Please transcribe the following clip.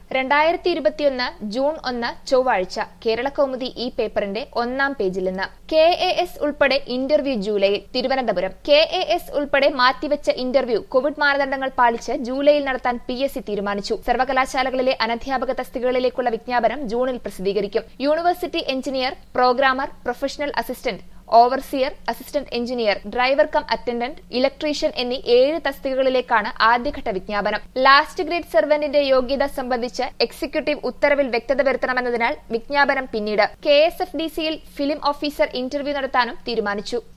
രണ്ടായിരത്തി ഇരുപത്തിയൊന്ന് ജൂൺ ഒന്ന് ചൊവ്വാഴ്ച കേരള കൗമുദി ഈ പേപ്പറിന്റെ ഒന്നാം പേജിൽ നിന്ന് കെ എ എസ് ഉൾപ്പെടെ ഇന്റർവ്യൂ ജൂലൈയിൽ തിരുവനന്തപുരം കെ എ എസ് ഉൾപ്പെടെ മാറ്റിവെച്ച ഇന്റർവ്യൂ കോവിഡ് മാനദണ്ഡങ്ങൾ പാലിച്ച് ജൂലൈയിൽ നടത്താൻ പി എസ് സി തീരുമാനിച്ചു സർവകലാശാലകളിലെ അനധ്യാപക തസ്തികകളിലേക്കുള്ള വിജ്ഞാപനം ജൂണിൽ പ്രസിദ്ധീകരിക്കും university engineer programmer professional assistant overseer assistant engineer driver cum attendant electrician എന്നീ ഏഴ് തസ്തികകളിലേക്കാണ് ആദ്യഘട്ട വിജ്ഞാപനം ലാസ്റ്റ് ഗ്രേഡ് സർവന്റിന്റെ യോഗ്യത സംബന്ധിച്ച് എക്സിക്യൂട്ടീവ് ഉത്തരവിൽ വ്യക്തത വരുത്തണമെന്നതിനാൽ വിജ്ഞാപനം പിന്നീട് കെ എസ് എഫ് ഡി സിയിൽ ഫിലിം ഓഫീസർ ഇന്റർവ്യൂ നടത്താനും തീരുമാനിച്ചു